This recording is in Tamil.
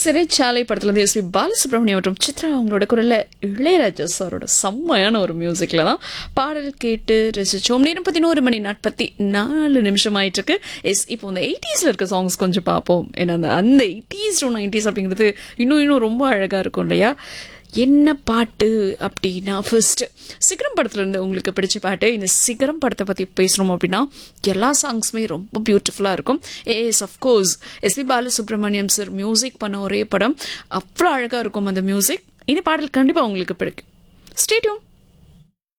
சிறைச்சாலை படத்துல இருந்து எஸ்பி பாலசுப்ரமணியம் மற்றும் சித்ரா அவங்களோட குரல்ல இளையராஜா சாரோட செம்மையான ஒரு மியூசிக்ல தான் பாடல் கேட்டு ரசிச்சோம் நேரம் பதினோரு மணி நாற்பத்தி நாலு நிமிஷம் ஆயிட்டு இருக்கு எஸ் இப்போ இந்த எயிட்டிஸ்ல இருக்க சாங்ஸ் கொஞ்சம் பார்ப்போம் ஏன்னா அந்த அந்த எயிட்டிஸ் டு நைன்டிஸ் அப்படிங்கிறது இன்னும் இன்னும் ரொம்ப அழகா இருக்கும் இல்லையா என்ன பாட்டு அப்படின்னா ஃபர்ஸ்ட் சிகரம் படத்துல இருந்து உங்களுக்கு பிடிச்ச பாட்டு இந்த சிகரம் படத்தை பத்தி பேசணும் அப்படின்னா எல்லா சாங்ஸுமே ரொம்ப பியூட்டிஃபுல்லா இருக்கும் ஏஎஸ் of course S P Balasubramaniam sir music பண்ண ஒரே படம் அவ்வளோ அழகா இருக்கும் அந்த மியூசிக் இந்த பாடல் கண்டிப்பா உங்களுக்கு பிடிக்கும் ஸ்டேடியம்